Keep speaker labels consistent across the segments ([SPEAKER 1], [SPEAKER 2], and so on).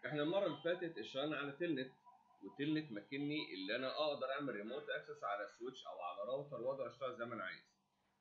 [SPEAKER 1] احنا المره اللي فاتت اشتغلنا على تلنت والتلنت مكني اللي انا اقدر اعمل ريموت اكسس على سويتش او على راوتر واقدر اشتغل زي ما انا عايز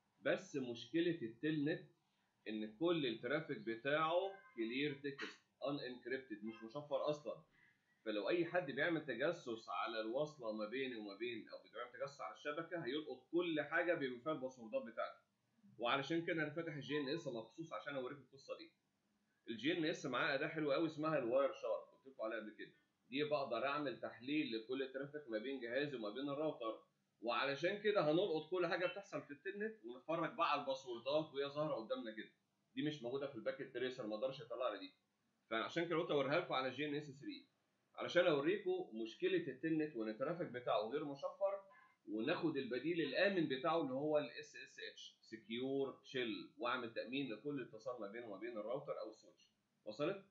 [SPEAKER 1] بس مشكله التلنت ان كل الترافيك بتاعه كلير تكست ان انكريبتد مش مشفر اصلا فلو اي حد بيعمل تجسس على الوصله ما بيني وما بين او بيعمل تجسس على الشبكه هيلقط كل حاجه بما فيها الباسوردات بتاعتي وعلشان كده انا فاتح الجي ان اس مخصوص عشان اوريك القصه دي الجي ان اس معاه اداه حلوه قوي اسمها الواير شارك قلت لكم عليها قبل كده دي بقدر اعمل تحليل لكل الترافيك ما بين جهازي وما بين الراوتر وعلشان كده هنلقط كل حاجه بتحصل في التلنت ونتفرج بقى على الباسوردات وهي ظاهره قدامنا كده دي مش موجوده في الباكيت تريسر ما اقدرش اطلع لي دي فعشان كده قلت اوريها لكم على جي ان اس 3 علشان اوريكم مشكله التلنت وان الترافيك بتاعه غير مشفر وناخد البديل الامن بتاعه اللي هو الاس اس اتش سكيور شيل واعمل تامين لكل اتصال ما بينه وما بين الراوتر او السويتش وصلت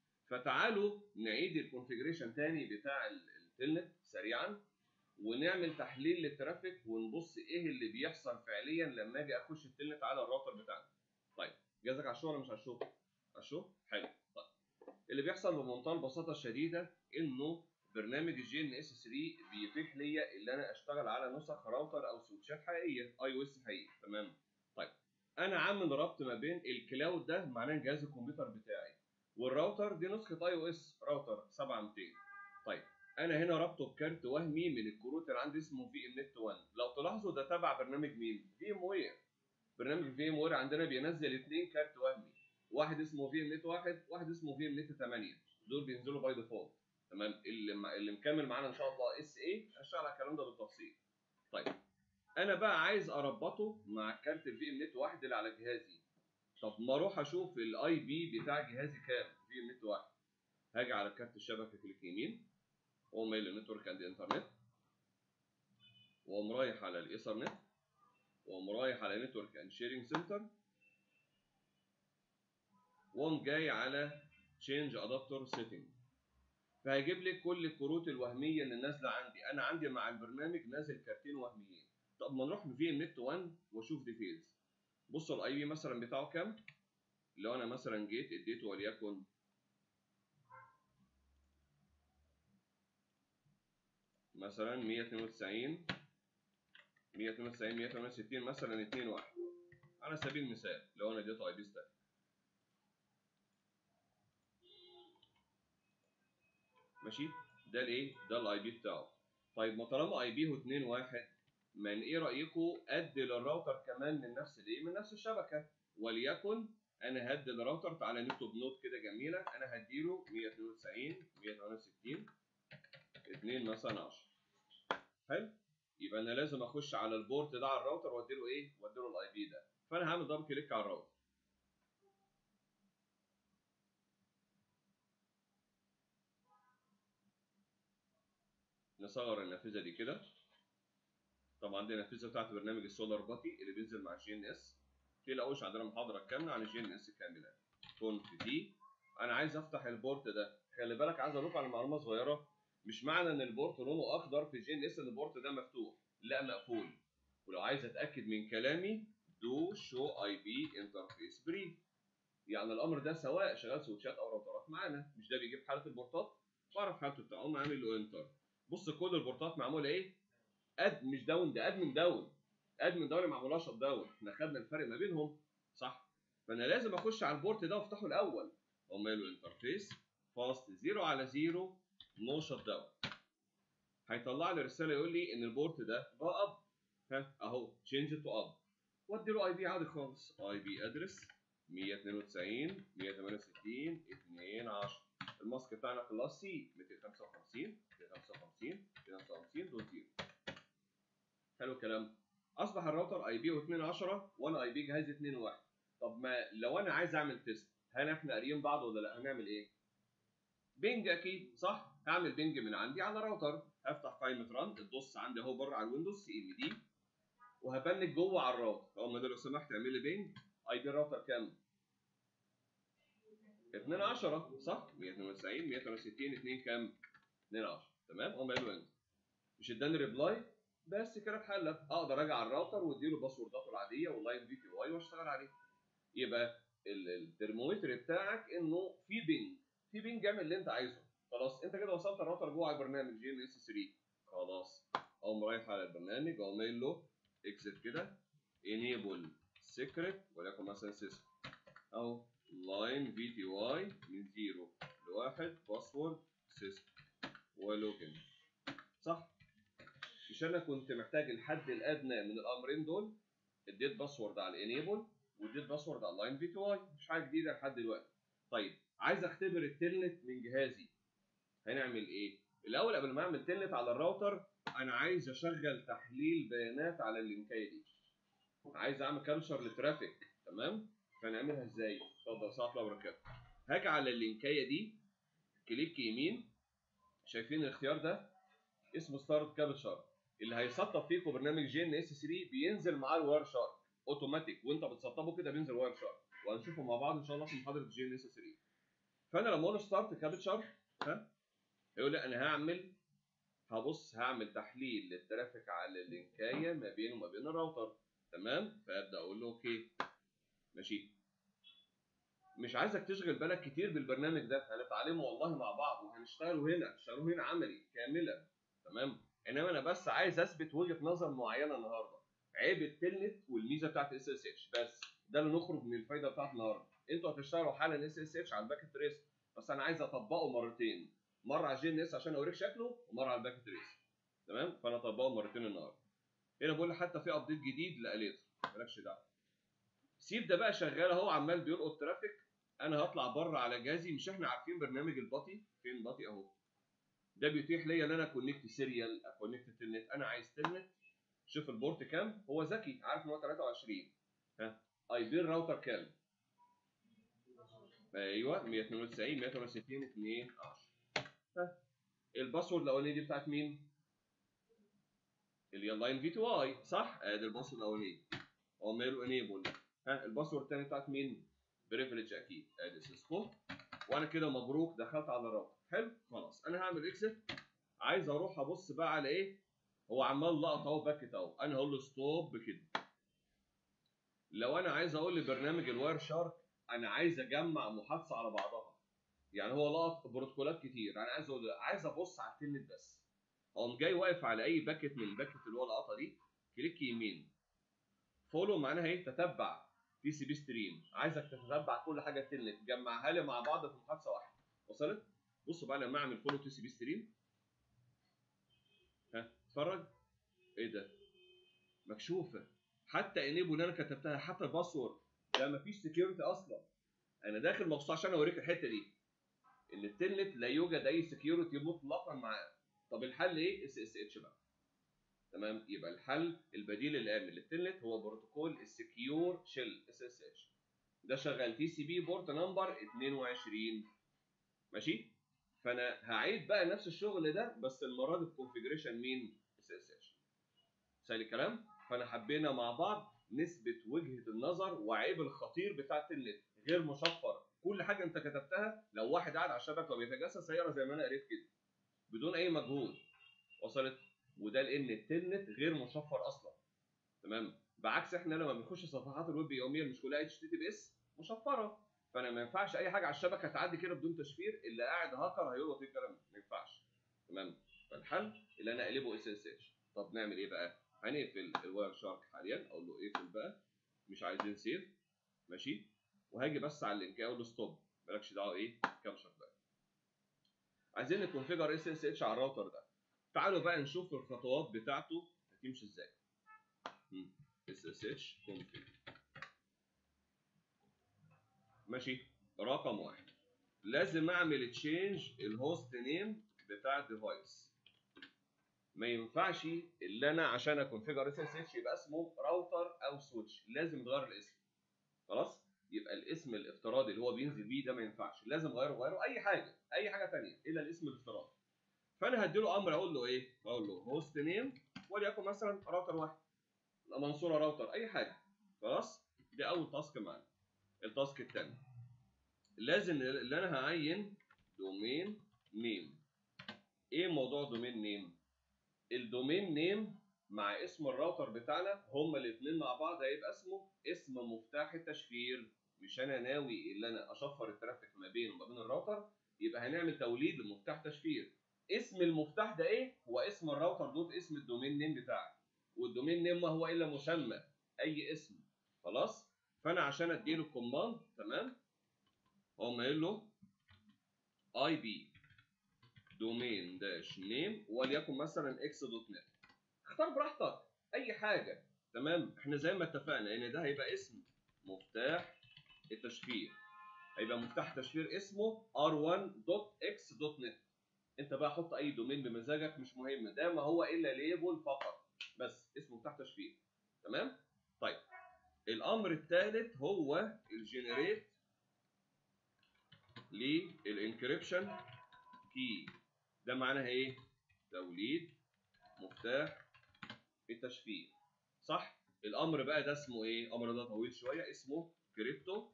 [SPEAKER 1] فتعالوا نعيد الكونفيجريشن تاني بتاع التلنت سريعا ونعمل تحليل للترافيك ونبص ايه اللي بيحصل فعليا لما اجي اخش التلنت على الراوتر بتاعنا طيب جازك على الشغل ولا مش على الشغل على الشغل حلو طيب اللي بيحصل بمنتهى البساطه الشديده انه برنامج الجي ان اس 3 بيتيح ليا ان انا اشتغل على نسخ راوتر او سويتشات حقيقيه اي او اس حقيقي تمام طيب انا عامل ربط ما بين الكلاود ده معناه جهاز الكمبيوتر بتاعي والراوتر دي نسخه اي او اس راوتر 7200 طيب انا هنا رابطه بكارت وهمي من الكروت اللي عندي اسمه في ام نت 1 لو تلاحظوا ده تبع برنامج مين في ام وير برنامج في ام وير عندنا بينزل اثنين كارت وهمي واحد اسمه في ام نت 1 واحد اسمه في ام نت 8 دول بينزلوا باي ديفولت تمام اللي اللي مكمل معانا ان شاء الله اس اي هشتغل على الكلام ده بالتفصيل طيب انا بقى عايز اربطه مع كارت الفي ام نت 1 اللي على جهازي طب ما اروح اشوف الاي بي بتاع جهازي كام في ام نت 1 هاجي على كارت الشبكه كليك يمين واقوم مايل نتورك اند انترنت واقوم رايح على الايثرنت واقوم رايح على نتورك اند شيرنج سنتر واقوم جاي على تشينج ادابتور سيتنج فهيجيب لي كل الكروت الوهميه اللي نازله عندي انا عندي مع البرنامج نازل كارتين وهميين طب ما نروح في النت 1 واشوف ديتيلز بصوا الاي بي مثلا بتاعه كام لو انا مثلا جيت اديته وليكن مثلا 192 192 168 مثلا 2 1 على سبيل المثال لو انا اديته اي بي ستاتيك ماشي ده الايه ده الاي بي بتاعه طيب ما طالما اي بي هو 2 1 من ايه رايكم ادي للراوتر كمان من نفس الايه من نفس الشبكه وليكن انا هدي للراوتر تعالى نكتب نوت كده جميله انا هديله 192 168 2 مثلا 10 حلو يبقى انا لازم اخش على البورت ده على الراوتر واديله ايه واديله الاي بي ده فانا هعمل دبل كليك على الراوتر نصغر النافذه دي كده طبعا دي النافذه بتاعت برنامج السولار باتي اللي بينزل مع الجي ان اس تلاقوش عندنا محاضره كامله عن الجي ان اس كامله كونف دي انا عايز افتح البورت ده خلي بالك عايز اقول لكم على معلومه صغيره مش معنى ان البورت لونه اخضر في الجي ان اس ان البورت ده مفتوح لا مقفول ولو عايز اتاكد من كلامي دو شو اي بي انترفيس بري يعني الامر ده سواء شغال سويتشات او راوترات معانا مش ده بيجيب حاله البورتات بعرف حالته بتاعه اقوم عامل له انتر بص كل البورتات معموله ايه اد مش داون ده ادمن داون ادمن داون ما عملوهاش شت داون احنا خدنا الفرق ما بينهم صح فانا لازم اخش على البورت ده وافتحه الاول اقوم قايل له انترفيس فاست 0 على 0 نو شت داون هيطلع لي رساله يقول لي ان البورت ده بقى اب ها اهو تشينج تو اب وادي له اي بي عادي خالص اي بي ادرس 192 168 2 10 الماسك بتاعنا كلاس سي 255 255 255 دوت 0 حلو الكلام اصبح الراوتر اي بي و2 10 وانا اي بي جهاز 2 1 طب ما لو انا عايز اعمل تيست هل احنا قاريين بعض ولا لا هنعمل ايه بينج اكيد صح هعمل بينج من عندي على راوتر هفتح قائمه ران الدوس عندي اهو بره على الويندوز سي ام دي وهبنج جوه على الراوتر اقول له لو سمحت اعمل لي بينج اي بي الراوتر كام 2 10 صح 192 168 2 كام 2 10 تمام اقوم قايل له انت مش اداني ريبلاي بس كده اتحلت اقدر اجي على الراوتر واديله باسورداته العاديه واللاين في تي واي واشتغل عليه يبقى الترمومتر بتاعك انه في بينج في بينج اعمل اللي انت عايزه خلاص انت كده وصلت الراوتر جوه على البرنامج جي ان اس 3 خلاص اقوم رايح على البرنامج اقوم قايل له اكزت كده enable secret وليكن مثلا سيسكو او لاين في تي واي من 0 لواحد باسورد سيسكو ولوجن صح مش انا كنت محتاج الحد الادنى من الامرين دول اديت باسورد على الانيبل واديت باسورد على اللاين في تي واي مش حاجه جديده لحد دلوقتي طيب عايز اختبر التلنت من جهازي هنعمل ايه الاول قبل ما اعمل تلنت على الراوتر انا عايز اشغل تحليل بيانات على اللينكايه دي عايز اعمل كابشر للترافيك تمام فنعملها ازاي اتفضل ساعه الله وبركاته هاجي على اللينكايه دي كليك يمين شايفين الاختيار ده اسمه ستارت كابشر اللي هيسطب فيكم برنامج جي ان اس 3 بينزل معاه الواير شارك اوتوماتيك وانت بتسطبه كده بينزل واير شارك وهنشوفه مع بعض ان شاء الله في محاضره جي ان اس 3 فانا لما اقول ستارت كابتشر ها يقول لي انا هعمل هبص هعمل تحليل للترافيك على اللينكايه ما بينه وما بين الراوتر تمام فابدا اقول له اوكي ماشي مش عايزك تشغل بالك كتير بالبرنامج ده هنتعلمه والله مع بعض وهنشتغله هنا هنشتغله هنا عملي كاملا تمام انما انا بس عايز اثبت وجهه نظر معينه النهارده عيب التلنت والميزه بتاعت اس اس اتش بس ده اللي نخرج من الفايده بتاعت النهارده انتوا هتشتغلوا حالا اس اس اتش على الباكت تريس بس انا عايز اطبقه مرتين مره على جي ان اس عشان اوريك شكله ومره على الباكت تريس تمام فانا اطبقه مرتين النهارده هنا بقول لك حتى في ابديت جديد لاليتر مالكش دعوه سيب ده بقى شغال اهو عمال بيلقط ترافيك انا هطلع بره على جهازي مش احنا عارفين برنامج الباطي فين الباطي اهو ده بيتيح ليا ان انا كونكت سيريال اكونكت تلنت انا عايز تلنت شوف البورت كام هو ذكي عارف ان هو 23 ها اي بي الراوتر كام ايوه 192 168 2 10 ها الباسورد الاولانيه دي بتاعت مين اللي هي اللاين في تو اي صح ادي الباسورد الاولانيه اقوم له انيبل ها الباسورد الثاني بتاعت مين بريفليج اكيد ادي سيسكو وانا كده مبروك دخلت على الراوتر حلو خلاص انا هعمل اكست عايز اروح ابص بقى على ايه هو عمال لقط اهو باكت اهو انا هقول له ستوب كده لو انا عايز اقول لبرنامج الواير شارك انا عايز اجمع محادثه على بعضها يعني هو لقط بروتوكولات كتير انا عايز اقول عايز ابص على التلنت بس اقوم جاي واقف على اي باكت من الباكت اللي هو لقطها دي كليك يمين فولو معناها ايه تتبع تي سي بي ستريم عايزك تتتبع كل حاجه تلنت تجمعها لي مع بعض في محادثه واحده وصلت بصوا بقى لما اعمل فولو تي سي بي ستريم ها اتفرج ايه ده مكشوفه حتى انيبل اللي انا كتبتها حتى الباسورد ده مفيش سكيورتي اصلا انا داخل مخصوص عشان اوريك الحته دي ان التلنت لا يوجد اي سكيورتي مطلقا معاه طب الحل ايه اس اس اتش بقى تمام يبقى الحل البديل الامن للتلنت هو بروتوكول السكيور شيل اس اس اتش ده شغال تي سي بي بورت نمبر 22 ماشي فانا هعيد بقى نفس الشغل ده بس المره دي بكونفجريشن مين اس اس اتش سهل الكلام فانا حبينا مع بعض نثبت وجهه النظر وعيب الخطير بتاع التلنت غير مشفر كل حاجه انت كتبتها لو واحد قاعد على الشبكه وبيتجسس هيقرا زي ما انا قريت كده بدون اي مجهود وصلت وده لان التلنت غير مشفر اصلا تمام بعكس احنا لما بنخش صفحات الويب يوميا مش كلها اتش تي تي بي اس مشفره فانا ما ينفعش اي حاجه على الشبكه تعدي كده بدون تشفير اللي قاعد هاكر هيلقط ايه الكلام ما ينفعش تمام فالحل اللي انا اقلبه اس اس اتش طب نعمل ايه بقى هنقفل الواير شارك حاليا اقول له اقفل بقى مش عايزين سيف ماشي وهاجي بس على اللينك اقول له ستوب مالكش دعوه ايه كابشر بقى عايزين نكونفيجر اس اس اتش على الراوتر ده تعالوا بقى نشوف الخطوات بتاعته هتمشي ازاي اس اس اتش كونفيج ماشي رقم واحد لازم اعمل تشينج الهوست نيم بتاع الديفايس ما ينفعش اللي انا عشان اكونفيجر اس اس اتش يبقى اسمه راوتر او سويتش لازم يتغير الاسم خلاص يبقى الاسم الافتراضي اللي هو بينزل بيه ده ما ينفعش لازم اغيره غيره اي حاجه اي حاجه ثانيه الا الاسم الافتراضي فانا هديله امر اقول له ايه اقول له هوست نيم وليكن مثلا راوتر واحد منصوره راوتر اي حاجه خلاص دي اول تاسك معانا التاسك الثاني لازم اللي انا هعين دومين نيم ايه موضوع دومين نيم الدومين نيم مع اسم الراوتر بتاعنا هما الاثنين مع بعض هيبقى اسمه اسم مفتاح التشفير مش انا ناوي ان انا اشفر الترافيك ما بينه وما بين الراوتر يبقى هنعمل توليد لمفتاح تشفير اسم المفتاح ده ايه هو اسم الراوتر دوت اسم الدومين نيم بتاعك والدومين نيم ما هو الا مسمى اي اسم خلاص فانا عشان اديله الكوماند تمام هو قايل له اي بي دومين داش نيم وليكن مثلا اكس دوت نت اختار براحتك اي حاجه تمام احنا زي ما اتفقنا ان ده هيبقى اسم مفتاح التشفير هيبقى مفتاح تشفير اسمه r1.x.net انت بقى حط اي دومين بمزاجك مش مهم ده ما هو الا ليبل فقط بس اسمه مفتاح تشفير تمام طيب الامر الثالث هو الجنريت للانكريبشن كي ده معناها ايه توليد مفتاح التشفير صح الامر بقى ده اسمه ايه الامر ده طويل شويه اسمه كريبتو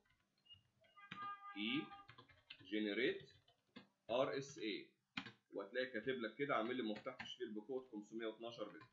[SPEAKER 1] كي جنريت ار اس اي وهتلاقي كاتب لك كده عامل لي مفتاح تشفير بكود 512 بت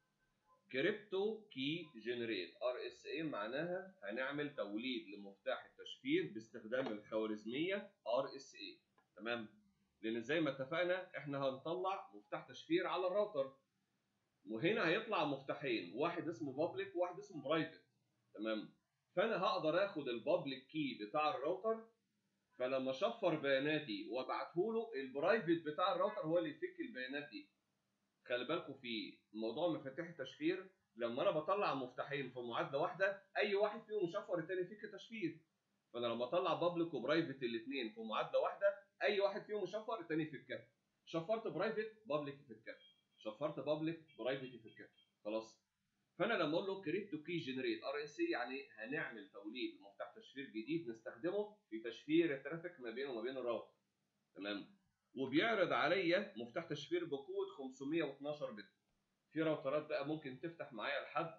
[SPEAKER 1] كريبتو كي جنريت ار اس اي معناها هنعمل توليد لمفتاح التشفير باستخدام الخوارزميه ار اس اي تمام لان زي ما اتفقنا احنا هنطلع مفتاح تشفير على الراوتر وهنا هيطلع مفتاحين واحد اسمه بابليك وواحد اسمه برايفت تمام فانا هقدر اخد البابليك كي بتاع الراوتر فلما اشفر بياناتي وابعته له البرايفت بتاع الراوتر هو اللي يفك البيانات دي خلي بالكم في موضوع مفاتيح التشفير لما انا بطلع مفتاحين في معادله واحده اي واحد فيهم يشفر الثاني يفك تشفير فانا لما اطلع بابليك وبرايفت الاثنين في معادله واحده اي واحد فيهم يشفر الثاني يفكها شفرت برايفت بابليك يفكها شفرت بابليك برايفت يفكها خلاص فانا لما اقول له كريبتو كي جنريت ار اس اي يعني هنعمل توليد لمفتاح تشفير جديد نستخدمه في تشفير الترافيك ما بينه وما بين الراوتر تمام وبيعرض عليا مفتاح تشفير بكود 512 بت في راوترات بقى ممكن تفتح معايا لحد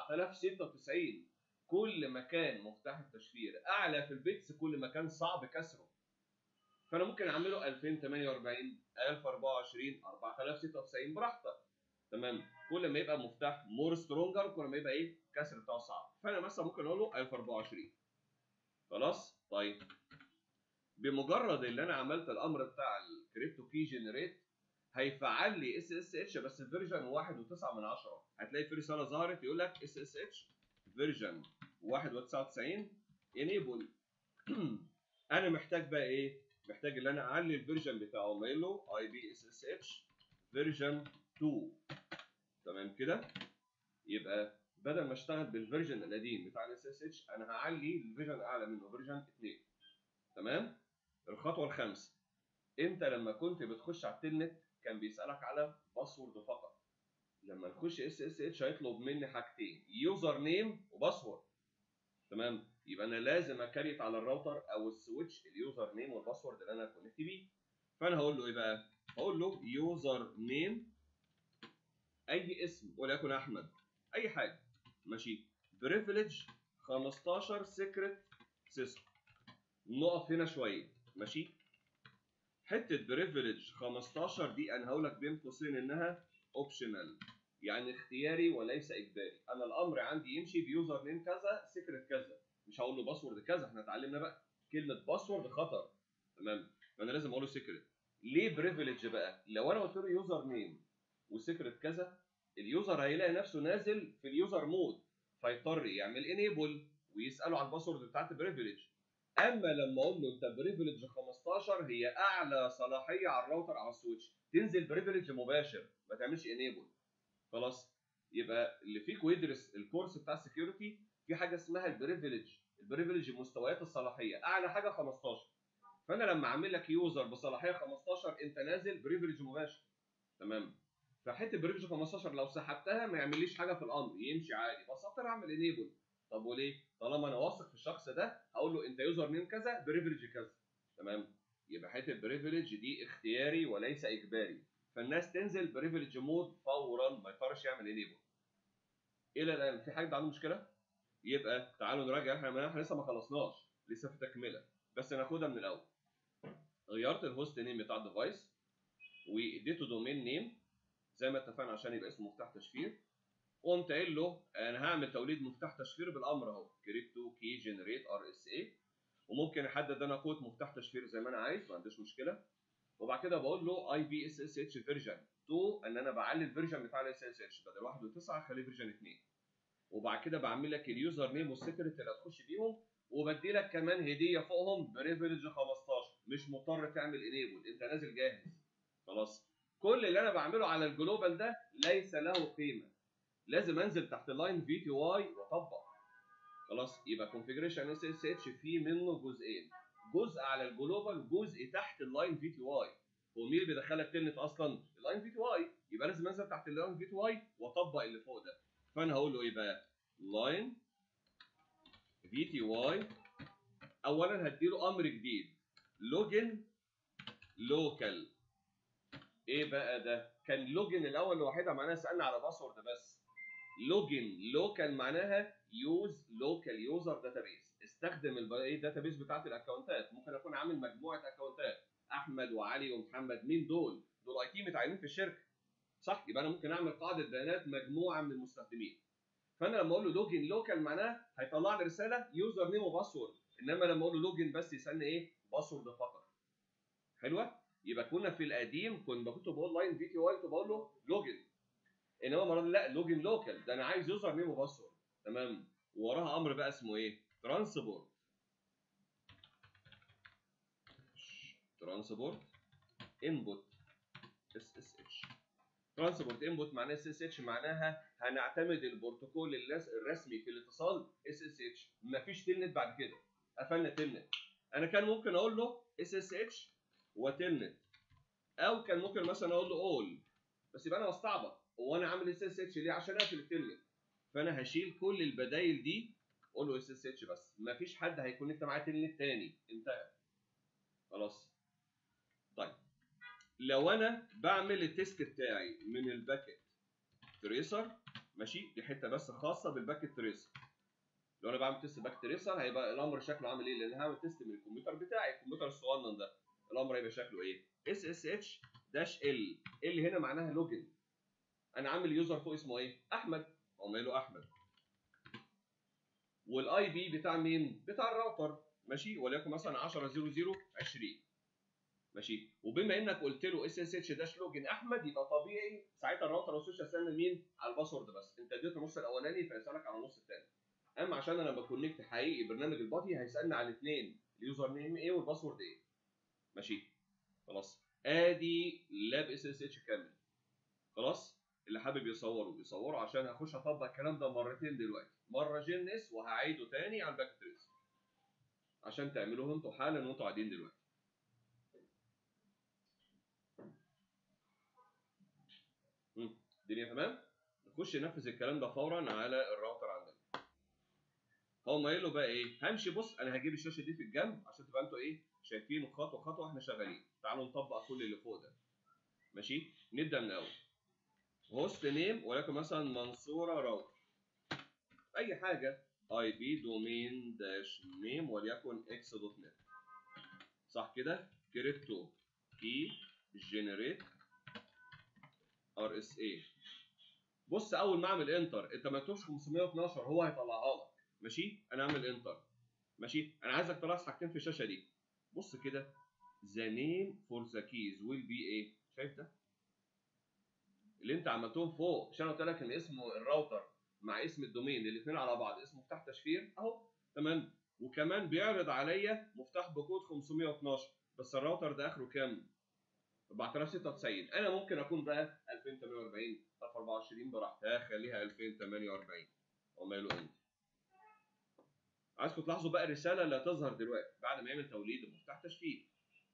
[SPEAKER 1] 4096 كل ما كان مفتاح التشفير اعلى في البيتس كل ما كان صعب كسره فانا ممكن اعمله 2048 1024 4096 براحتك تمام كل ما يبقى مفتاح مور سترونجر كل ما يبقى ايه الكسر بتاعه صعب فانا مثلا ممكن اقول له 1024 خلاص طيب بمجرد اللي انا عملت الامر بتاع الكريبتو كي جنريت هيفعل لي اس اس اتش بس فيرجن 1.9 من 10 هتلاقي في رساله ظهرت يقول لك اس اس اتش فيرجن 1.99 انيبل انا محتاج بقى ايه محتاج ان انا اعلي الفيرجن بتاعه قايل له اي بي اس اس اتش فيرجن 2 تمام كده يبقى بدل ما اشتغل بالفيرجن القديم بتاع الاس اس اتش انا هعلي الفيرجن اعلى منه فيرجن 2 تمام الخطوه الخامسه انت لما كنت بتخش على التلنت كان بيسالك على باسورد فقط لما نخش اس اس اتش هيطلب مني حاجتين يوزر نيم وباسورد تمام يبقى انا لازم اكريت على الراوتر او السويتش اليوزر نيم والباسورد اللي انا كونكت بيه فانا هقول له ايه بقى هقول له يوزر نيم اي اسم وليكن احمد اي حاجه ماشي بريفليج 15 سيكريت سيستم نقف هنا شويه ماشي حته بريفليج 15 دي انا هقول لك بين قوسين انها اوبشنال يعني اختياري وليس اجباري انا الامر عندي يمشي بيوزر نيم كذا سيكريت كذا مش هقول له باسورد كذا احنا اتعلمنا بقى كلمه باسورد خطر تمام فانا لازم اقول له سيكريت ليه بريفليج بقى لو انا قلت له يوزر نيم وسيكريت كذا اليوزر هيلاقي نفسه نازل في اليوزر مود فيضطر يعمل انيبل ويساله على الباسورد بتاعت البريفليج اما لما اقول له انت بريفليج 15 هي اعلى صلاحيه على الراوتر او السويتش تنزل بريفليج مباشر ما تعملش انيبل خلاص يبقى اللي فيكم يدرس الكورس بتاع السكيورتي في حاجه اسمها البريفليج البريفليج مستويات الصلاحيه اعلى حاجه 15 فانا لما اعمل لك يوزر بصلاحيه 15 انت نازل بريفليج مباشر تمام فحته بريفليج 15 لو سحبتها ما يعمليش حاجه في الامر يمشي عادي بس اقدر اعمل انيبل طب وليه طالما انا واثق في الشخص ده هقول له انت يوزر نيم كذا بريفليج كذا تمام يبقى حته بريفليج دي اختياري وليس اجباري فالناس تنزل بريفليج مود فورا ما يضطرش يعمل انيبل الى الان في حد عنده مشكله يبقى تعالوا نراجع احنا احنا لسه ما خلصناش لسه في تكمله بس ناخدها من الاول غيرت الهوست نيم بتاع الديفايس واديته دومين نيم زي ما اتفقنا عشان يبقى اسمه مفتاح تشفير قمت قايل له انا هعمل توليد مفتاح تشفير بالامر اهو كريبتو كي جنريت ار اس اي وممكن احدد انا قوه مفتاح تشفير زي ما انا عايز ما عنديش مشكله وبعد كده بقول له اي بي اس اس اتش فيرجن 2 ان انا بعلي الفيرجن بتاع الاس اس اتش بدل 1 و9 اخليه فيرجن 2 وبعد كده بعمل لك اليوزر نيم والسكرت اللي هتخش بيهم وبدي لك كمان هديه فوقهم بريفليج 15 مش مضطر تعمل انيبل انت نازل جاهز خلاص كل اللي انا بعمله على الجلوبال ده ليس له قيمه لازم انزل تحت اللاين في تي واي واطبق خلاص يبقى كونفيجريشن اس اس اتش فيه منه جزئين جزء على الجلوبال جزء تحت اللاين في تي واي هو مين اللي بيدخلك تلنت اصلا اللاين في تي واي يبقى لازم انزل تحت اللاين في تي واي واطبق اللي فوق ده فانا هقول له ايه بقى لاين في تي واي اولا هديله امر جديد لوجن لوكال ايه بقى ده كان لوجن الاول لوحدها معناها سالنا على باسورد بس لوجن لوكال معناها يوز لوكال يوزر داتابيس استخدم الداتابيس بتاعت الاكونتات ممكن اكون عامل مجموعه اكونتات احمد وعلي ومحمد مين دول دول اي تي متعينين في الشركه صح يبقى انا ممكن اعمل قاعده بيانات مجموعه من المستخدمين فانا لما اقول له لوجن لوكال معناه هيطلع لي رساله يوزر نيم وباسورد انما لما اقول له لوجن بس يسالني ايه باسورد فقط حلوه يبقى كنا في القديم كنت كنت بقول لاين في تي واي كنت بقول له لوجن انما المره دي لا لوجن لوكال ده انا عايز يوزر نيم وباسورد تمام ووراها امر بقى اسمه ايه ترانسبورت ترانسبورت انبوت اس اس اتش ترانسبورت انبوت معناها اس اس اتش معناها هنعتمد البروتوكول الرسمي في الاتصال اس اس اتش مفيش تلنت بعد كده قفلنا تلنت انا كان ممكن اقول له اس اس اتش وتلنت او كان ممكن مثلا اقول له اول بس يبقى انا بستعبط هو انا عامل اس اس اتش ليه عشان اقفل التلنت فانا هشيل كل البدايل دي اقول له اس اس اتش بس مفيش حد هيكونكت معاه تلنت تاني انتهى خلاص طيب لو انا بعمل التيست بتاعي من الباكت تريسر ماشي دي حته بس خاصه بالباكت تريسر لو انا بعمل تيست باكت تريسر هيبقى الامر شكله عامل ايه لان هعمل تيست من الكمبيوتر بتاعي الكمبيوتر الصغنن ده الامر هيبقى شكله ايه اس اس اتش داش ال ال هنا معناها لوجن انا عامل يوزر فوق اسمه ايه احمد اقوم قايل له احمد والاي بي بتاع مين بتاع الراوتر ماشي وليكن مثلا 10 00 20 ماشي وبما انك قلت له اس اس اتش داش لوجن احمد يبقى طبيعي ساعتها الراوتر والسويتش هيسال مين على الباسورد بس انت اديته النص الاولاني فيسالك على النص الثاني اما عشان انا بكونكت حقيقي برنامج البادي هيسالني على الاثنين اليوزر نيم ايه والباسورد ايه ماشي خلاص ادي لاب اس اس اتش كامل خلاص اللي حابب يصوره يصوره عشان هخش اطبق الكلام ده مرتين دلوقتي مره جين اس وهعيده تاني على الباك تريس عشان تعملوه انتوا حالا وانتوا قاعدين دلوقتي الدنيا تمام نخش ننفذ الكلام ده فورا على الراوتر عندنا هو قايل له بقى ايه همشي بص انا هجيب الشاشه دي في الجنب عشان تبقى انتوا ايه شايفين خطوه خطوه واحنا شغالين تعالوا نطبق كل اللي فوق ده ماشي نبدا من الاول هوست نيم ولكن مثلا منصوره راوتر اي حاجه اي بي دومين داش نيم وليكن اكس دوت نت صح كده كريبتو كي جنريت ار اس اي بص اول ما اعمل انتر انت ما تكتبش 512 هو هيطلعها لك ماشي انا اعمل انتر ماشي انا عايزك تلاحظ حاجتين في الشاشه دي بص كده ذا نيم فور ذا كيز ويل بي ايه شايف ده اللي انت عملتهم فوق عشان قلت لك ان اسم الراوتر مع اسم الدومين الاثنين على بعض اسمه مفتاح تشفير اهو تمام وكمان بيعرض عليا مفتاح بكود 512 بس الراوتر ده اخره كام 4096 انا ممكن اكون بقى 2048 1024 براحتي خليها 2048 وماله انت عايزكم تلاحظوا بقى الرساله اللي هتظهر دلوقتي بعد ما يعمل توليد المفتاح تشفير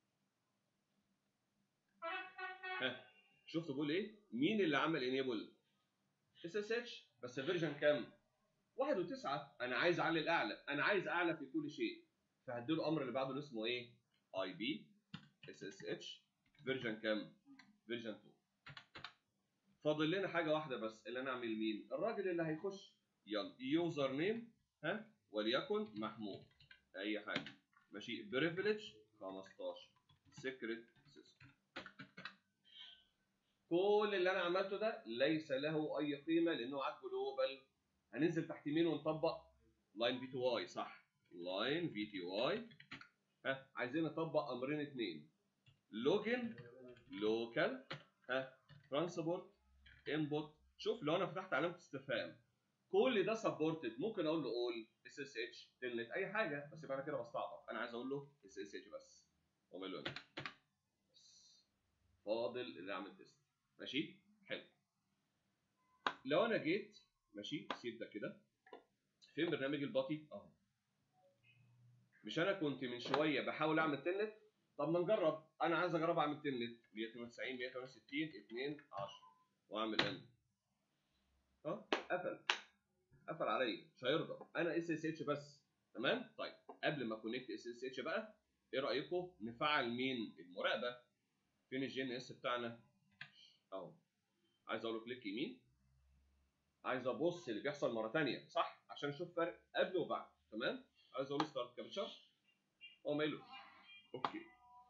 [SPEAKER 1] ها شفتوا بقول ايه مين اللي عمل انيبل اس اس اتش بس فيرجن كام 1 و9 انا عايز اعلي الاعلى انا عايز اعلى في كل شيء فهديله الامر اللي بعده اللي اسمه ايه اي بي اس اس اتش فيرجن كام فيرجن 2 فاضل لنا حاجه واحده بس اللي انا اعمل مين الراجل اللي هيخش يلا يوزر نيم ها وليكن محمود اي حاجه ماشي بريفليج 15 سيكريت سيستم كل اللي انا عملته ده ليس له اي قيمه لانه على الجلوبال هننزل تحت مين ونطبق لاين في تي واي صح لاين في تي واي ها عايزين نطبق امرين اتنين لوجن لوكال ها ترانسبورت انبوت شوف لو انا فتحت علامه استفهام كل ده سبورتد ممكن اقول له قول اس اس اتش تلنت اي حاجه بس يبقى انا كده بستعبط انا عايز اقول له اس اس اتش بس واعمل له بس فاضل اللي اعمل تيست ماشي حلو لو انا جيت ماشي سيب ده كده فين برنامج الباطي اهو مش انا كنت من شويه بحاول اعمل تلنت طب ما نجرب انا عايز اجرب اعمل تلنت 192 168 2 10 واعمل ان اه قفل قفل عليا مش هيرضى انا اس اس اتش بس تمام طيب قبل ما كونكت اس اس اتش بقى ايه رايكم نفعل مين المراقبه فين الجي ان اس بتاعنا اهو عايز اقول له كليك يمين عايز ابص اللي بيحصل مره ثانيه صح عشان اشوف فرق قبل وبعد تمام عايز اقول له ستارت كابتشر هو ماله اوكي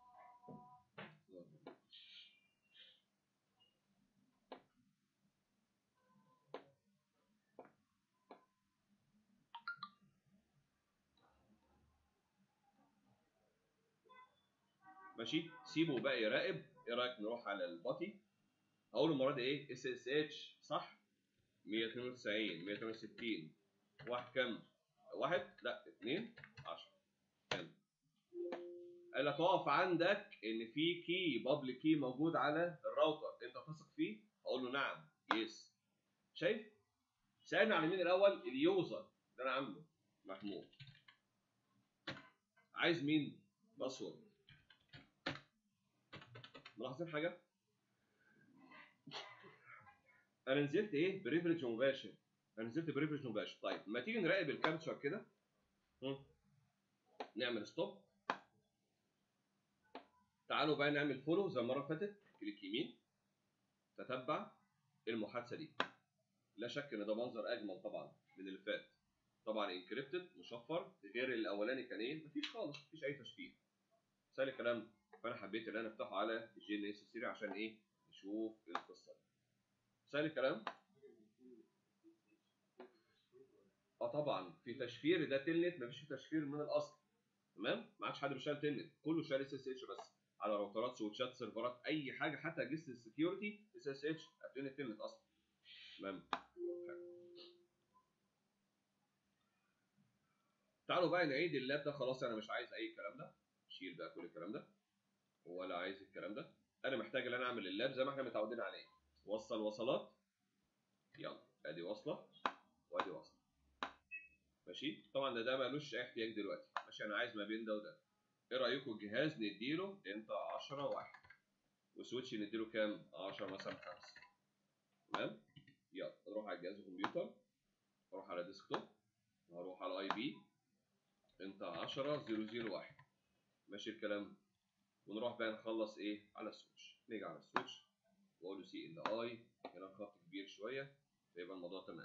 [SPEAKER 1] ماشي سيبه بقى يراقب ايه رايك نروح على الباطي اقول المره دي ايه اس اس اتش صح 192 168 واحد كام واحد لا اثنين 10 كام قال لك اقف عندك ان في كي بابليك كي موجود على الراوتر انت تثق فيه اقول له نعم يس شايف سالنا على مين الاول اليوزر ده انا عامله محمود عايز مين باسورد ملاحظين حاجه انا نزلت ايه بريفريج مباشر انا نزلت بريفريج مباشر طيب ما تيجي نراقب الكابتشر كده هم. نعمل ستوب تعالوا بقى نعمل فولو زي المره اللي فاتت كليك يمين تتبع المحادثه دي لا شك ان ده منظر اجمل طبعا من اللي فات طبعا انكريبتد مشفر غير الاولاني كان ايه مفيش خالص مفيش اي تشفير سهل الكلام فانا حبيت ان انا افتحه على الجي ان اس 3 عشان ايه نشوف القصه دي سهل الكلام اه طبعا في تشفير ده تلنت مفيش تشفير من الاصل تمام ما عادش حد بيشتغل تلنت كله شغال اس اس اتش بس على راوترات سويتشات سيرفرات اي حاجه حتى اجهزه السكيورتي اس اس اتش قافلين التلنت اصلا تمام تعالوا بقى نعيد اللاب ده خلاص انا مش عايز اي الكلام ده شيل بقى كل الكلام ده ولا عايز الكلام ده انا محتاج ان انا اعمل اللاب زي ما احنا متعودين عليه وصل وصلات يلا ادي وصله وادي وصله ماشي طبعا ده ده ملوش اي احتياج دلوقتي ماشي انا عايز ما بين ده وده ايه رايكم الجهاز نديله انت 10 واحد وسويتش نديله كام 10 مثلا 5 تمام يلا نروح على الجهاز الكمبيوتر اروح على ديسكتوب هروح على اي بي انت 10 001 ماشي الكلام ونروح بقى نخلص ايه على السويتش نيجي على السويتش واقول له سي ال اي هنا خط كبير شويه فيبقى الموضوع تمام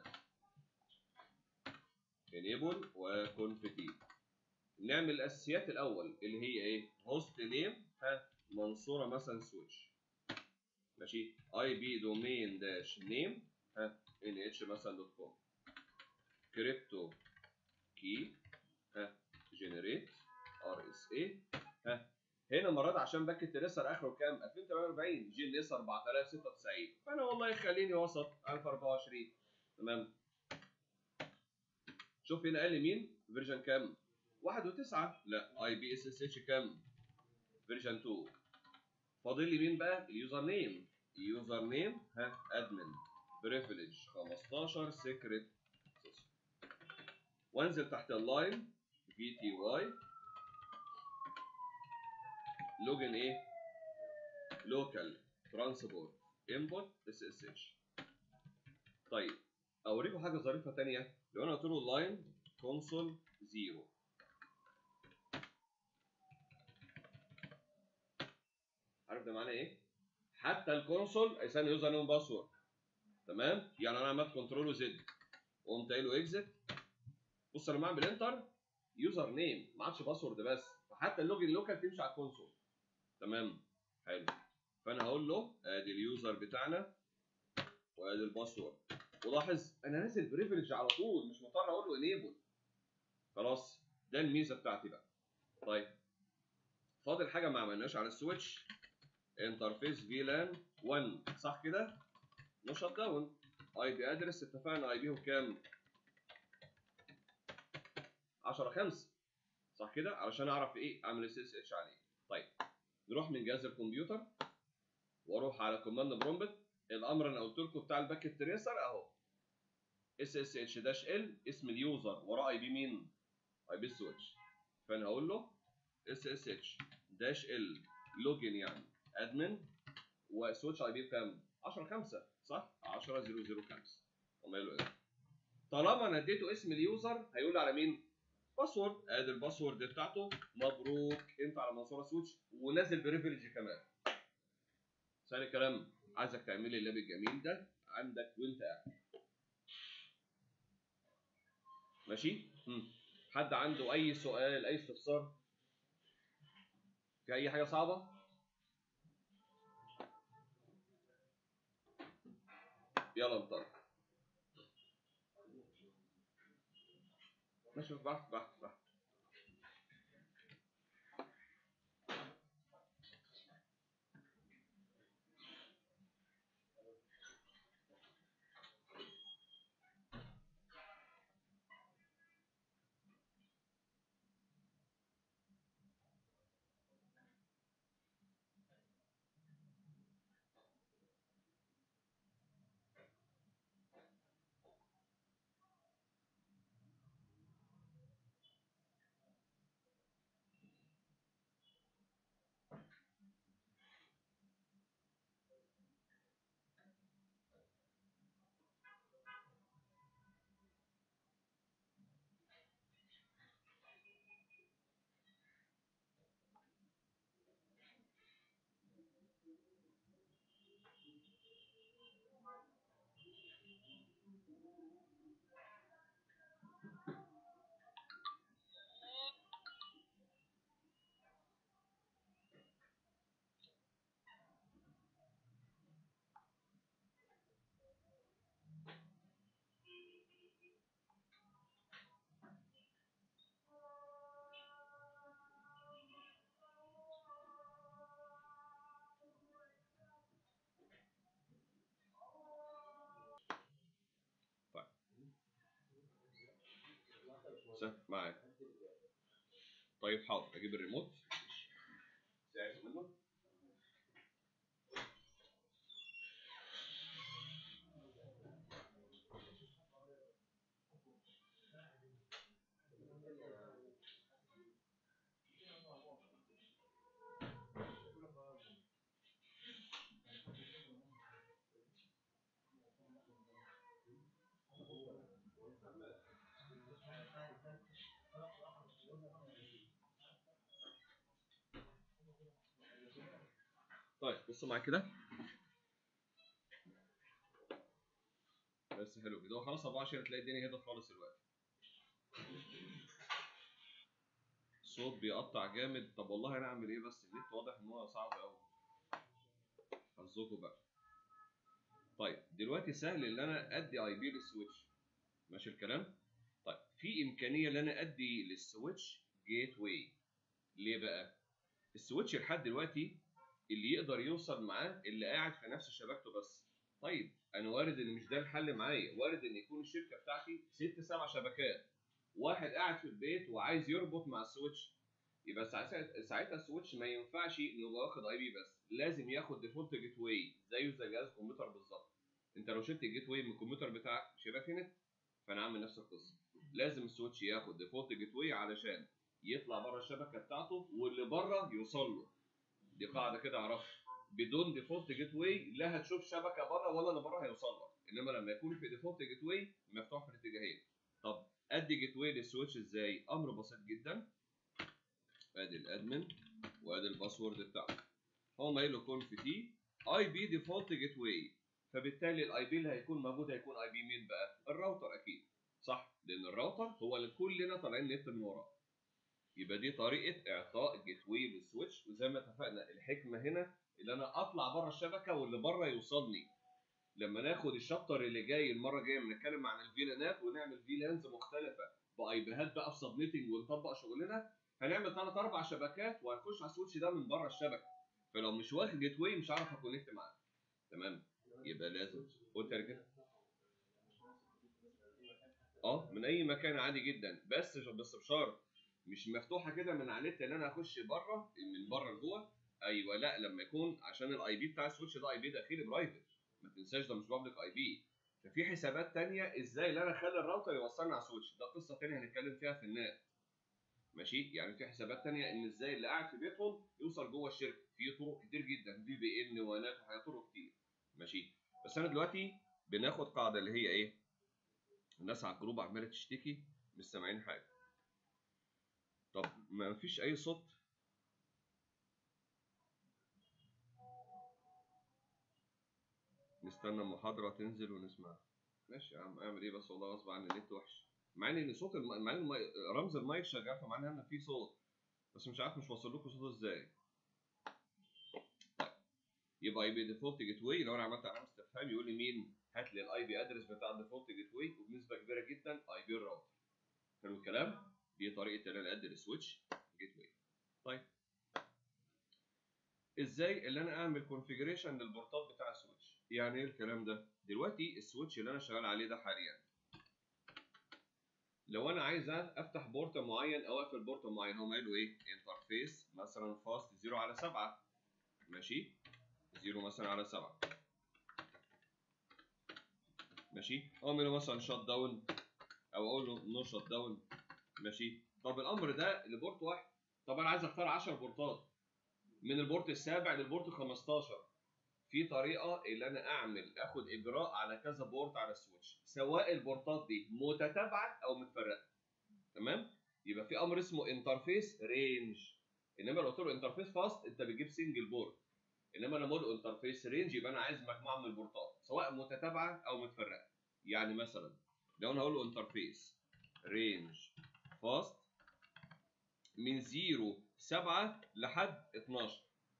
[SPEAKER 1] انيبل وكونفيتي نعمل الاساسيات الاول اللي هي ايه هوست نيم ها منصوره مثلا سويتش ماشي اي بي دومين داش نيم ها ان اتش مثلا دوت كوم كريبتو كي ها جنريت ار اس اي ها هنا المره دي عشان باك التريسر اخره كام 2048 جي ان اس 4096 فانا والله يخليني وسط 1024 تمام شوف هنا قال لي مين فيرجن كام 1 و9 لا اي بي اس اس اتش كام فيرجن 2 فاضل لي مين بقى اليوزر نيم اليوزر نيم ها ادمن بريفليج 15 سيكريت وانزل تحت اللاين في تي واي لوجن ايه لوكال ترانسبورت انبوت اس اس اتش طيب اوريكم حاجه ظريفه ثانيه لو انا قلت له لاين كونسول زيرو عارف ده معناه ايه حتى الكونسول هيسمي يوزر نيم باسورد تمام يعني انا عملت كنترول وزد وقمت قايل له اكزت بص انا بعمل انتر يوزر نيم ما عادش باسورد بس فحتى اللوجن لوكال تمشي على الكونسول تمام حلو فانا هقول له ادي اليوزر بتاعنا وادي الباسورد ولاحظ انا نازل بريفليج على طول مش مضطر اقول له انيبل خلاص ده الميزه بتاعتي بقى طيب فاضل حاجه ما عملناش على السويتش انترفيس فيلان 1 صح كده نو شت داون اي بي ادرس اتفقنا اي بيه كام 10 5 صح كده علشان اعرف ايه اعمل اس اس اتش عليه طيب نروح من جهاز الكمبيوتر واروح على كوماند برومبت الامر انا قلت لكم بتاع الباكيت تريسر اهو اس اس اتش داش ال اسم اليوزر وراه اي بي مين اي بي السويتش فانا هقول له اس اس اتش داش ال لوجن يعني ادمن وسويتش اي بي بكام 10 5 صح 10 0 0 5 هم قالوا ايه طالما انا اديته اسم اليوزر هيقول لي على مين باسورد ادي الباسورد بتاعته مبروك انت على منصوره سويتش ونازل بريفليج كمان ثاني كلام عايزك تعمل لي اللاب الجميل ده عندك وانت قاعد ماشي مم. حد عنده اي سؤال اي استفسار في اي حاجه صعبه يلا انطلق ماشي بحث بحث بحث سهل معاك طيب حاضر اجيب الريموت ساعد منه طيب بصوا معايا كده بس حلو كده هو خلاص 24 هتلاقي الدنيا هدت خالص دلوقتي الصوت بيقطع جامد طب والله انا اعمل ايه بس النت واضح ان هو صعب قوي حظكم بقى طيب دلوقتي سهل ان انا ادي اي بي للسويتش ماشي الكلام طيب في امكانيه ان انا ادي للسويتش جيت واي ليه بقى السويتش لحد دلوقتي اللي يقدر يوصل معاه اللي قاعد في نفس شبكته بس طيب انا وارد ان مش ده الحل معايا وارد ان يكون الشركه بتاعتي ست سبع شبكات واحد قاعد في البيت وعايز يربط مع السويتش يبقى ساعتها ساعتها السويتش ما ينفعش انه يبقى واخد اي بي بس لازم ياخد ديفولت جيت واي زيه زي جهاز كمبيوتر بالظبط انت لو شلت الجيت واي من الكمبيوتر بتاعك مش هيبقى في نت فانا عامل نفس القصه لازم السويتش ياخد ديفولت جيت واي علشان يطلع بره الشبكه بتاعته واللي بره يوصل له دي قاعده كده اعرفها بدون ديفولت جيت واي لا هتشوف شبكه بره ولا اللي بره هيوصل لك انما لما يكون في ديفولت جيت واي مفتوح في الاتجاهين طب ادي جيت واي للسويتش ازاي امر بسيط جدا ادي الادمن وادي الباسورد بتاعه هو ما له كونف تي اي بي ديفولت جيت واي فبالتالي الاي بي اللي هيكون موجود هيكون اي بي مين بقى الراوتر اكيد صح لان الراوتر هو اللي كلنا طالعين نت من وراه يبقى دي طريقه اعطاء جيت واي للسويتش وزي ما اتفقنا الحكمه هنا ان انا اطلع بره الشبكه واللي بره يوصلني لما ناخد الشابتر اللي جاي المره الجايه بنتكلم عن الفيلانات ونعمل فيلانز مختلفه باي بيهات بقى في سبنيتنج ونطبق شغلنا هنعمل ثلاث اربع شبكات وهنخش على السويتش ده من بره الشبكه فلو مش واخد جيت واي مش هعرف اكونكت معاه تمام يبقى لازم قلت يا رجاله اه من اي مكان عادي جدا بس بس بشرط مش مفتوحه كده من على النت ان انا اخش بره من بره لجوه ايوه لا لما يكون عشان الاي بي بتاع السويتش ده اي بي داخلي برايفت ما تنساش ده مش بابليك اي بي ففي حسابات تانية ازاي ان انا اخلي الراوتر يوصلني على السويتش ده قصه تانية هنتكلم فيها في النت ماشي يعني في حسابات تانية ان ازاي اللي قاعد في بيتهم يوصل جوه الشركه في طرق كتير جدا في بي ان ونات وحاجات طرق كتير ماشي بس انا دلوقتي بناخد قاعده اللي هي ايه الناس على الجروب عماله تشتكي مش سامعين حاجه طب ما فيش اي صوت نستنى المحاضره تنزل ونسمع ماشي يا عم اعمل ايه بس والله غصب عني النت وحش مع ان صوت الم... مع ان المي... رمز المايك شغال فمعناها ان في صوت بس مش عارف مش واصل لكم صوت ازاي طيب يبقى اي بي ديفولت جيت واي لو انا عملت علامه استفهام يقول لي مين هات لي الاي بي ادرس بتاع الديفولت جيت واي وبنسبه كبيره جدا اي بي الراوتر حلو الكلام دي طريقه ان انا ادي السويتش جيت واي طيب ازاي اللي انا اعمل كونفيجريشن للبورتات بتاع السويتش يعني ايه الكلام ده دلوقتي السويتش اللي انا شغال عليه ده حاليا لو انا عايز افتح بورت معين او اقفل بورت معين هم قالوا ايه انترفيس مثلا فاست 0 على 7 ماشي 0 مثلا على 7 ماشي اعمل مثلا شات داون او اقول له نو شات داون ماشي طب الامر ده لبورت واحد طب انا عايز اختار 10 بورتات من البورت السابع للبورت 15 في طريقه اللي انا اعمل اخد اجراء على كذا بورت على السويتش سواء البورتات دي متتابعه او متفرقه تمام يبقى في امر اسمه انترفيس رينج انما لو قلت له انترفيس فاست انت بتجيب سنجل بورت انما لما اقول انترفيس رينج يبقى انا عايز مجموعه من البورتات سواء متتابعه او متفرقه يعني مثلا لو انا هقول له انترفيس رينج فاست من 0 7 لحد 12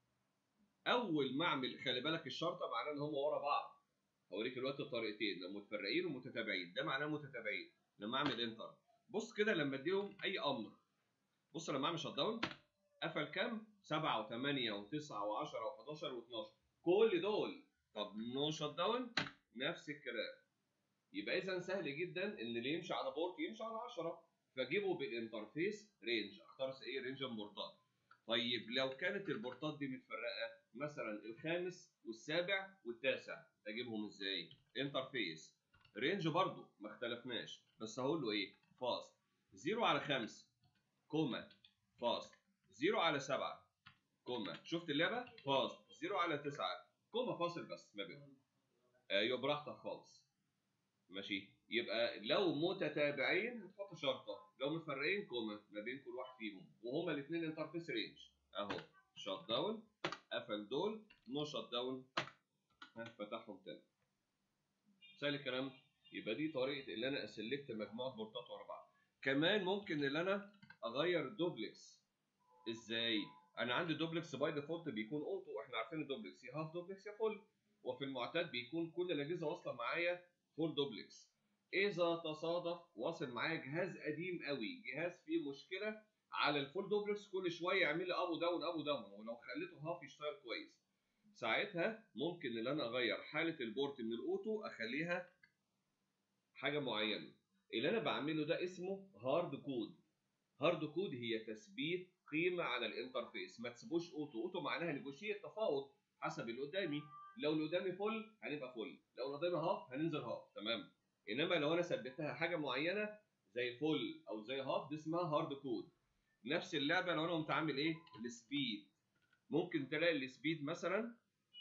[SPEAKER 1] اول ما اعمل خلي بالك الشرطه معناه ان هم ورا بعض هوريك دلوقتي الطريقتين لو متفرقين ومتتابعين ده معناه متتابعين لما اعمل انتر بص كده لما اديهم اي امر بص لما اعمل شت داون قفل كام 7 و8 و9 و10 و11 و12 كل دول طب نو شت داون نفس الكلام يبقى اذا سهل جدا ان اللي يمشي على بورت يمشي على 10 فاجيبه بالانترفيس رينج اختار ايه رينج البورتات طيب لو كانت البورتات دي متفرقه مثلا الخامس والسابع والتاسع اجيبهم ازاي انترفيس رينج برضو ما اختلفناش بس هقول له ايه فاست 0 على 5 كوما فاست 0 على 7 كوما شفت اللعبه فاست 0 على 9 كوما فاصل بس ما بينهم ايوه براحتك خالص ماشي يبقى لو متتابعين هتحط شرطه لو متفرقين كوما ما بين كل واحد فيهم وهما الاثنين انترفيس رينج اهو شات داون قفل دول نو شات داون فتحهم تاني سهل الكلام يبقى دي طريقه اللي انا اسلكت مجموعه بورتات ورا بعض كمان ممكن ان انا اغير دوبلكس ازاي انا عندي دوبلكس باي ديفولت بيكون اوتو احنا عارفين الدوبلكس يا هاف دوبلكس يا فول وفي المعتاد بيكون كل الاجهزه واصله معايا فول دوبلكس اذا تصادف واصل معايا جهاز قديم قوي جهاز فيه مشكله على الفول دوبلكس كل شويه يعمل لي ابو داون ابو داون ولو خليته هاف يشتغل كويس ساعتها ممكن ان انا اغير حاله البورت من الاوتو اخليها حاجه معينه اللي انا بعمله ده اسمه هارد كود هارد كود هي تثبيت قيمه على الانترفيس ما تسيبوش اوتو اوتو معناها نيجوشيت تفاوض حسب اللي قدامي لو اللي قدامي فل هنبقى فل لو اللي قدامي هاف هننزل هاف تمام انما لو انا ثبتها حاجه معينه زي فل او زي هاف دي اسمها هارد كود نفس اللعبه لو انا قمت عامل ايه السبيد ممكن تلاقي السبيد مثلا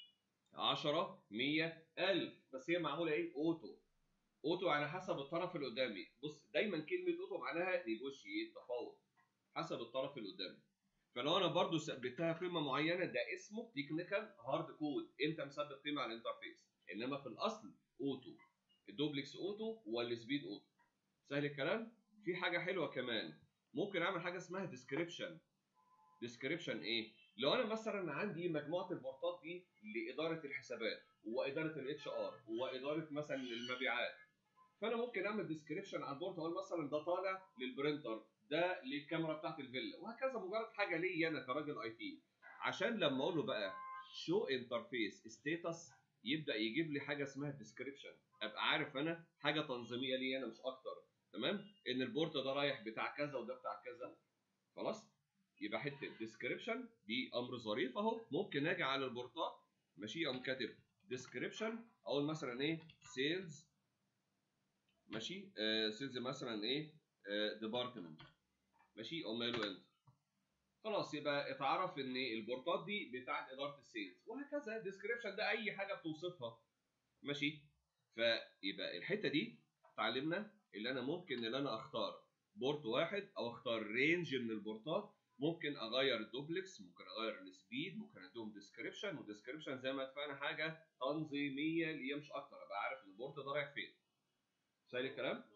[SPEAKER 1] 10 100 1000 بس هي معموله ايه اوتو اوتو على حسب الطرف اللي قدامي بص دايما كلمه اوتو معناها نيجوشيت تفاوض حسب الطرف اللي قدامي فلو انا برضو ثبتها قيمه معينه ده اسمه تكنيكال هارد كود انت مثبت قيمه على الانترفيس انما في الاصل اوتو الدوبلكس اوتو والسبيد اوتو سهل الكلام في حاجه حلوه كمان ممكن اعمل حاجه اسمها ديسكريبشن ديسكريبشن ايه لو انا مثلا عندي مجموعه البورتات دي لاداره الحسابات واداره الاتش ار واداره مثلا المبيعات فانا ممكن اعمل ديسكريبشن على البورت اقول مثلا ده طالع للبرنتر ده للكاميرا بتاعت الفيلا وهكذا مجرد حاجه ليا انا كراجل اي تي عشان لما اقول له بقى شو انترفيس ستاتس يبدا يجيب لي حاجه اسمها ديسكريبشن ابقى عارف انا حاجه تنظيميه لي انا مش اكتر تمام ان البورت ده رايح بتاع كذا وده بتاع كذا خلاص يبقى حته ديسكريبشن دي امر ظريف اهو ممكن اجي على البورتات ماشي اقوم كاتب ديسكريبشن اقول مثلا ايه سيلز ماشي آه سيلز مثلا ايه ديبارتمنت ماشي اقوم قايل له انتر خلاص يبقى اتعرف ان البورتات دي بتاعت اداره السيلز وهكذا ديسكريبشن ده اي حاجه بتوصفها ماشي فيبقى الحته دي اتعلمنا اللي انا ممكن ان انا اختار بورت واحد او اختار رينج من البورتات ممكن اغير الدوبلكس ممكن اغير السبيد ممكن اديهم ديسكريبشن وديسكريبشن زي ما اتفقنا حاجه تنظيميه اللي هي مش اكتر ابقى عارف البورت ده رايح فين سهل الكلام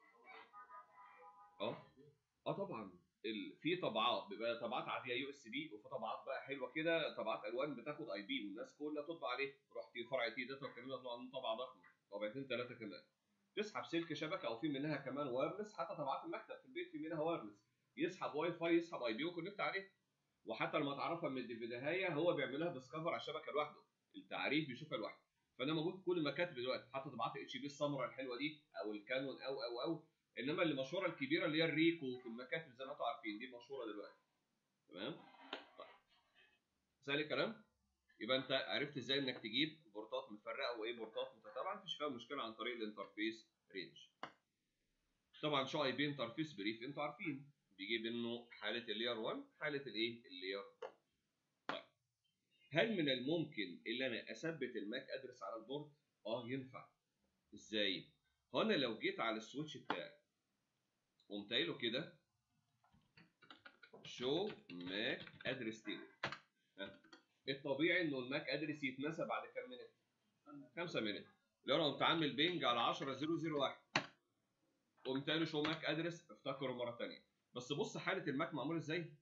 [SPEAKER 1] اه اه طبعا ال... في طبعات بيبقى طبعات عاديه يو اس بي وفي طبعات بقى حلوه كده طبعات الوان بتاخد اي بي والناس كلها تطبع عليه رحت فرع تي داتا والكلام ده طلع عنده طبعه ضخمه طبعتين ثلاثه كمان تسحب سلك شبكه او في منها كمان وايرلس حتى طبعات المكتب في البيت في منها وايرلس يسحب واي فاي يسحب اي بي وكونكت عليه وحتى لما تعرفها من الديفيدهايه هو بيعملها ديسكفر على الشبكه لوحده التعريف بيشوفها لوحده فده موجود في كل المكاتب دلوقتي حتى طبعات اتش بي السمراء الحلوه دي او الكانون او او او انما اللي مشهوره الكبيره اللي هي الريكو في المكاتب زي ما انتم عارفين دي مشهوره دلوقتي تمام طيب سهل الكلام يبقى انت عرفت ازاي انك تجيب بورتات متفرقه وايه بورتات متتابعه مفيش فيها مشكله عن طريق الانترفيس رينج طبعا شو اي بي انترفيس بريف انتوا عارفين بيجيب انه حاله اللير 1 حاله الايه اللير طيب هل من الممكن ان انا اثبت الماك ادرس على البورد اه ينفع ازاي هو انا لو جيت على السويتش بتاعي قمت قايله كده شو ماك ادرس تيبل الطبيعي انه الماك ادرس يتنسى بعد كام منت 5 منت لو انا قمت عامل بينج على 10001 قمت قايله شو ماك ادرس افتكره مره ثانيه بس بص حاله الماك معمول ازاي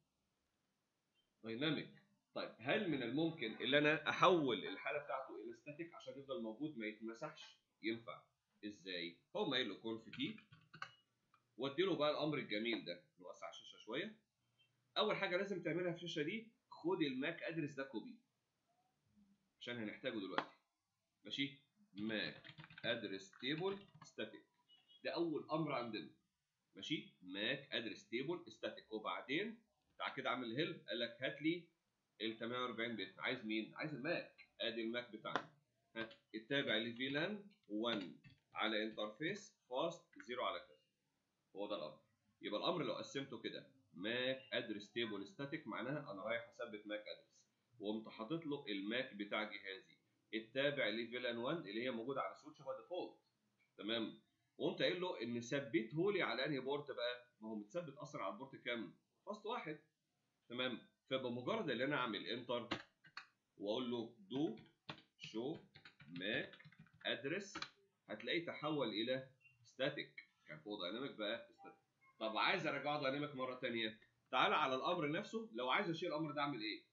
[SPEAKER 1] دايناميك طيب هل من الممكن ان انا احول الحاله بتاعته الى ستاتيك عشان يفضل موجود ما يتمسحش ينفع ازاي هو قايل له كونف تي وادي له بقى الامر الجميل ده نوسع الشاشه شويه اول حاجه لازم تعملها في الشاشه دي خد الماك ادرس ده كوبي عشان هنحتاجه دلوقتي ماشي ماك ادرس تيبل ستاتيك ده اول امر عندنا ماشي ماك ادرس تيبل ستاتيك وبعدين تعال كده اعمل هيلب قال لك هات لي ال 48 بت عايز مين عايز الماك ادي الماك بتاعنا ها التابع لفيلان 1 على انترفيس فاست 0 على كذا هو ده الامر يبقى الامر لو قسمته كده ماك ادرس تيبل ستاتيك معناها انا رايح اثبت ماك ادرس وقمت حاطط له الماك بتاع جهازي التابع لفيلان 1 اللي هي موجوده على السويتش باي ديفولت تمام وقمت قايل له ان ثبته لي على انهي بورت بقى ما هو متثبت اصلا على البورت كام فاست واحد تمام فبمجرد ان انا اعمل انتر واقول له دو شو ماك ادرس هتلاقيه تحول الى ستاتيك كان فوق دايناميك بقى ستاتيك طب عايز ارجعه دايناميك مره ثانيه تعال على الامر نفسه لو عايز اشيل الامر ده اعمل ايه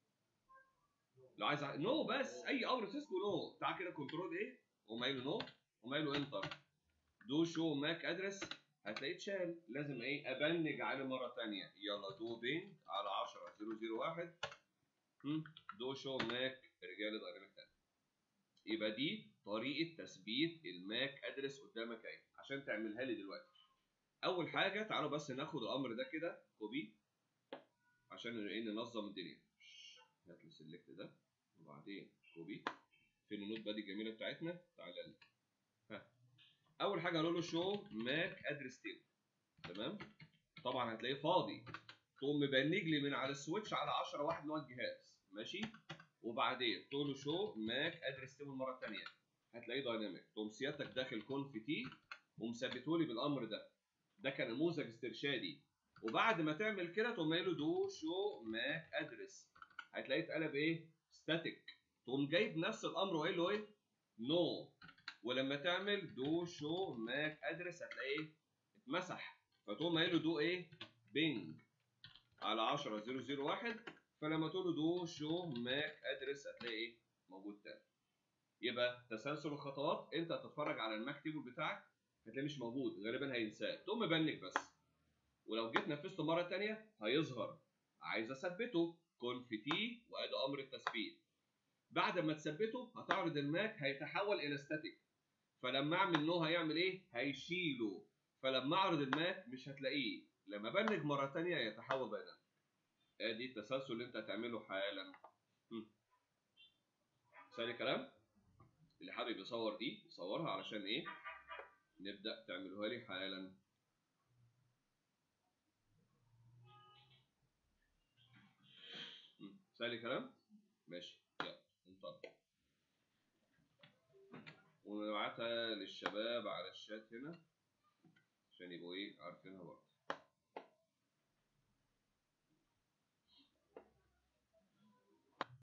[SPEAKER 1] لو عايز أ... نو بس اي امر سيسكو نو تعال كده كنترول ايه قوم قايل له نو قوم قايل له انتر دو شو ماك ادرس هتلاقيه اتشال لازم ايه ابنج عليه مره ثانيه يلا دو بينج على 10001 دو شو ماك رجال دايناميك تاني يبقى دي طريقه تثبيت الماك ادرس قدامك اهي عشان تعملها لي دلوقتي اول حاجه تعالوا بس ناخد الامر ده كده كوبي عشان ايه ننظم الدنيا هات لي سيلكت ده وبعدين كوبي فين النوت بادي الجميله بتاعتنا تعالى لي ها اول حاجه هقول له شو ماك ادرس تيبل تمام طبعا هتلاقيه فاضي تقوم مبنج لي من على السويتش على 10 واحد نوع الجهاز ماشي وبعدين تقول له شو ماك ادرس تيبل مره ثانيه هتلاقيه دايناميك تقوم سيادتك داخل كونف تي ومثبته لي بالامر ده ده كان نموذج استرشادي وبعد ما تعمل كده تقوم قايل له دو شو ماك ادرس هتلاقيه اتقلب ايه ستاتيك تقوم جايب نفس الامر وقايل له ايه نو no. ولما تعمل دو شو ماك ادرس هتلاقيه اتمسح فتقوم قايل له دو ايه بينج على 10001 فلما تقول له دو شو ماك ادرس هتلاقي ايه موجود تاني يبقى تسلسل الخطوات انت هتتفرج على الماك تيبل بتاعك هتلاقيه مش موجود غالبا هينساه تقوم مبنك بس ولو جيت نفذته مره ثانيه هيظهر عايز اثبته كونف تي وادي امر التثبيت بعد ما تثبته هتعرض الماك هيتحول الى ستاتيك فلما اعمل نو هيعمل ايه هيشيله فلما اعرض الماك مش هتلاقيه لما بنج مره ثانيه يتحول دايناميك ادي التسلسل اللي انت هتعمله حالا ثاني كلام اللي حابب يصور دي يصورها علشان ايه نبدا تعملوها لي حالا ثاني كلام ماشي يلا انطلق ونبعتها للشباب على الشات هنا عشان يبقوا ايه عارفينها برضه